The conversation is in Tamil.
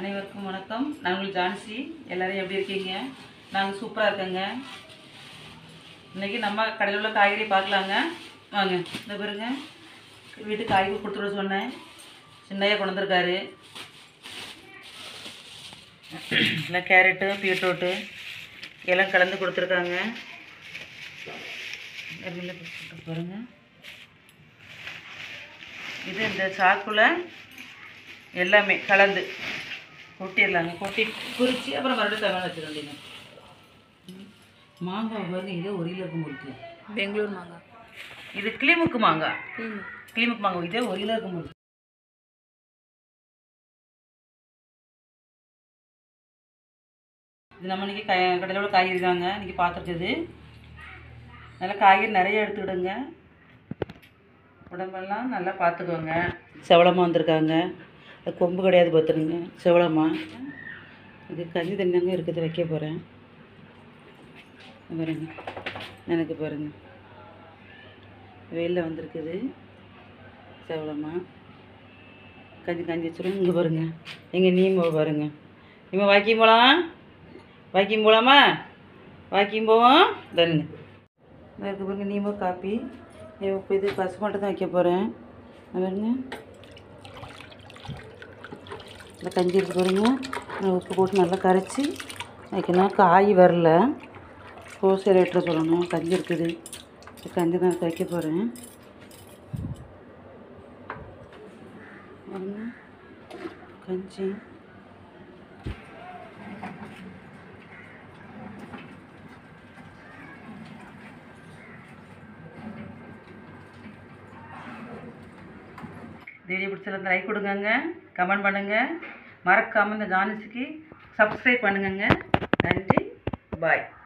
அனைவருக்கும் வணக்கம் நான் உங்கள் ஜான்சி எல்லாரும் எப்படி இருக்கீங்க நாங்கள் சூப்பராக இருக்கேங்க இன்றைக்கி நம்ம கடையில் உள்ள காய்கறி பார்க்கலாங்க வாங்க இந்த பாருங்க வீட்டுக்கு காய்கறி கொடுத்துட சொன்னேன் சின்னையா கொண்டு வந்திருக்காரு எல்லாம் கேரட்டு பீட்ரூட்டு எல்லாம் கலந்து கொடுத்துருக்காங்க எல்லாம் கொடுத்துட்டு பாருங்க இது இந்த சாக்குல எல்லாமே கலந்து கொட்டிடலாங்க கொட்டி குறித்து அப்புறம் மறுபடியும் தமிழ் வச்சுக்க வேண்டியது மாங்காய் பாருங்க இதே ஒரு கிலோ இருக்கும் இருக்கு பெங்களூர் மாங்காய் இது கிளிமுக்கு மாங்காய் ம் கிளிமுக்கு மாங்காய் இதே ஒரு கிலோ இருக்கும் இருக்கு இது நம்ம இன்றைக்கி க கடையில் உள்ள காய்கறி தாங்க இன்றைக்கி பார்த்துருக்குது நல்லா காய்கறி நிறைய எடுத்துக்கிடுங்க உடம்பெல்லாம் நல்லா பார்த்துக்கோங்க செவளமாக வந்திருக்காங்க அது கொம்பு கிடையாது பார்த்துருங்க செவளமா இது கஞ்சி தண்ணாங்க இருக்குது வைக்க போகிறேன் பாருங்க எனக்கு பாருங்க வெயிலில் வந்திருக்குது செவளமா கஞ்சி கஞ்சி வச்சுருவோம் இங்கே பாருங்க எங்கள் நீமோ பாருங்க நீமோ வாக்கியம் போகலாம் வாக்கியம் போகலாமா வாக்கியம் போவோம் தருங்க இந்த இருக்கு பாருங்க நீமோ காப்பி இப்போ இது பசு மட்டும் தான் வைக்க போகிறேன் பாருங்க இந்த கஞ்சி இருக்கு பாருங்க நான் உப்பு போட்டு நல்லா கரைச்சி வைக்கணும் காய் வரல ஹோல்சேல் ரேட்டில் சொல்லணும் கஞ்சி இருக்குது இந்த கஞ்சி தான் வைக்க போகிறேன் பாருங்க கஞ்சி வீடியோ பிடிச்சிருந்தா லைக் கொடுங்கங்க கமெண்ட் பண்ணுங்கள் மறக்காமல் இந்த ஜானஸுக்கு சப்ஸ்கிரைப் பண்ணுங்கங்க நன்றி பாய்